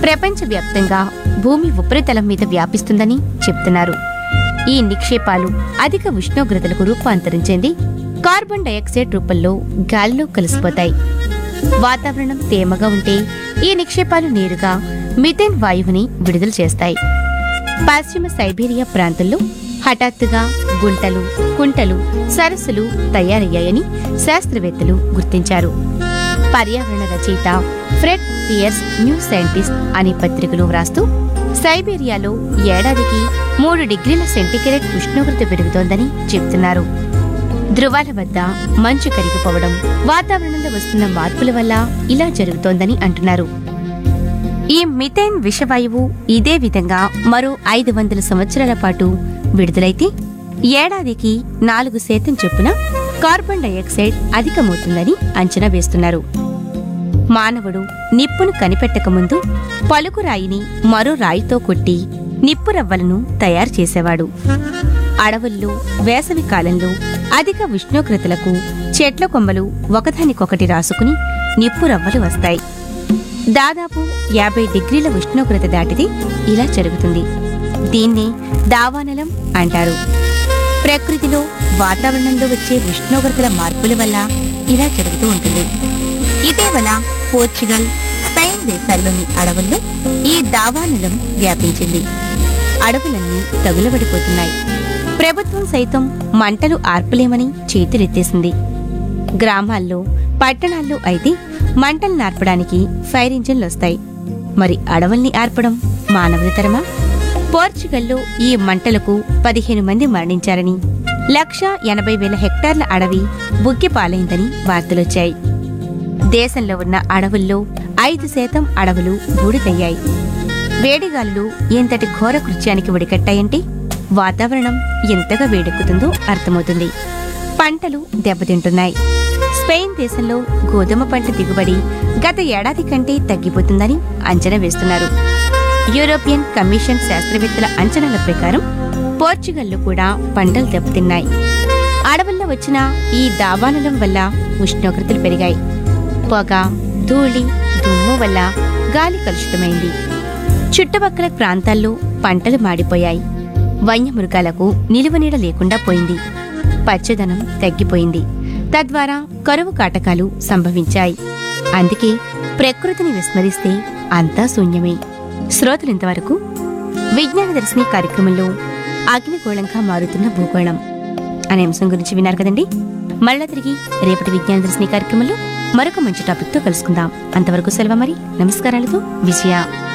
ప్రపంచవ్యాప్తంగా భూమి ఉపరితలం మీద వ్యాపిస్తుందని చెప్తున్నారు ఈ నిక్షేపాలు అధిక ఉష్ణోగ్రతలకు రూపాంతరించింది కార్బన్ డయాక్సైడ్ రూపంలో గాలిలో కలిసిపోతాయి వాతావరణం తేమగా ఉంటే ఈ నిక్షేపాలు నేరుగా మిథేన్ వాయువుని విడుదల చేస్తాయి పశ్చిమ సైబీరియా ప్రాంతంలో హఠాత్తుగా గుంటలు కుంటలు సరస్సులు తయారయ్యాయని శాస్త్రవేత్తలు గుర్తించారు పర్యావరణ రచయిత ఫ్రెడ్ పియర్స్ న్యూ సైంటిస్ట్ అనే పత్రికలో వ్రాస్తూ సైబీరియాలో ఏడాదికి మూడు డిగ్రీల సెంటీగ్రేడ్ ఉష్ణోగ్రత పెరుగుతోందని చెప్తున్నారు ధృవాల వద్ద మంచు కరిగిపోవడం వాతావరణంలో వస్తున్న మార్పుల వల్ల ఇలా జరుగుతోందని అంటున్నారు ఈ మిథేన్ విషవాయువు ఇదే విధంగా మరో ఐదు వందల సంవత్సరాల పాటు విడుదలైతే ఏడాదికి నాలుగు శాతం చొప్పున కార్బన్ డయాక్సైడ్ అధికమవుతుందని అంచనా వేస్తున్నారు మానవుడు నిప్పును కనిపెట్టకముందు పలుకు రాయిని మరో రాయితో కొట్టి నిప్పు రవ్వలను తయారు చేసేవాడు అడవుల్లో వేసవి కాలంలో అధిక ఉష్ణోగ్రతలకు చెట్ల కొమ్మలు ఒకదానికొకటి రాసుకుని నిప్పు రవ్వలు వస్తాయి దాదాపు యాభై డిగ్రీల ఉష్ణోగ్రత దాటితే ఇలా జరుగుతుంది దీన్ని దావానలం అంటారు ప్రకృతిలో వాతావరణంలో వచ్చే ఉష్ణోగ్రతల మార్పుల వల్ల ఇలా జరుగుతూ ఉంటుంది ఇటీవల పోర్చుగల్ స్పెయిన్ దేశాల్లోని అడవుల్లో ఈ దావానలం వ్యాపించింది అడవులన్నీ తగులబడిపోతున్నాయి ప్రభుత్వం సైతం మంటలు ఆర్పలేమని చేతులెత్తేసింది గ్రామాల్లో పట్టణాల్లో అయితే మంటలు నార్పడానికి ఫైర్ ఇంజిన్లు వస్తాయి మరి అడవుల్ని ఆర్పడం మానవతరమా పోర్చుగల్లో ఈ మంటలకు పదిహేను మంది మరణించారని లక్ష ఎనభై వేల హెక్టార్ల అడవి బుగ్గిపాలైందని వార్తలొచ్చాయి దేశంలో ఉన్న అడవుల్లో ఐదు శాతం అడవులు బూడిదయ్యాయి వేడిగాలులు ఎంతటి ఘోర కృత్యానికి ఒడికట్టాయంటే వాతావరణం ఎంతగా వేడెక్కుతుందో అర్థమవుతుంది పంటలు దెబ్బతింటున్నాయి స్పెయిన్ దేశంలో గోధుమ పంట దిగుబడి గత ఏడాది కంటే తగ్గిపోతుందని అంచనా వేస్తున్నారు యూరోపియన్ కమిషన్ శాస్త్రవేత్తల అంచనాల ప్రకారం పోర్చుగల్లో కూడా పంటలు దెబ్బతిన్నాయి అడవుల్లో వచ్చిన ఈ దావానలం వల్ల ఉష్ణోగ్రతలు పెరిగాయి పొగ ధూళి దుమ్ము వల్ల గాలి కలుషితమైంది చుట్టుపక్కల ప్రాంతాల్లో పంటలు మాడిపోయాయి వన్యమృగాలకు నిలువనీడ లేకుండా పోయింది పచ్చదనం తగ్గిపోయింది తద్వారా కరువు కాటకాలు సంభవించాయి అందుకే ప్రకృతిని విస్మరిస్తే అంతా శూన్యమే శ్రోతలింతవరకు విజ్ఞాన దర్శిని కార్యక్రమంలో అగ్నిగోళంగా మారుతున్న భూగోళం అనే అంశం గురించి విన్నారు కదండి మళ్ళా తిరిగి రేపటి విజ్ఞాన దర్శిని కార్యక్రమంలో మరొక మంచి టాపిక్తో కలుసుకుందాం అంతవరకు సెలవు మరి నమస్కారాలతో విజయ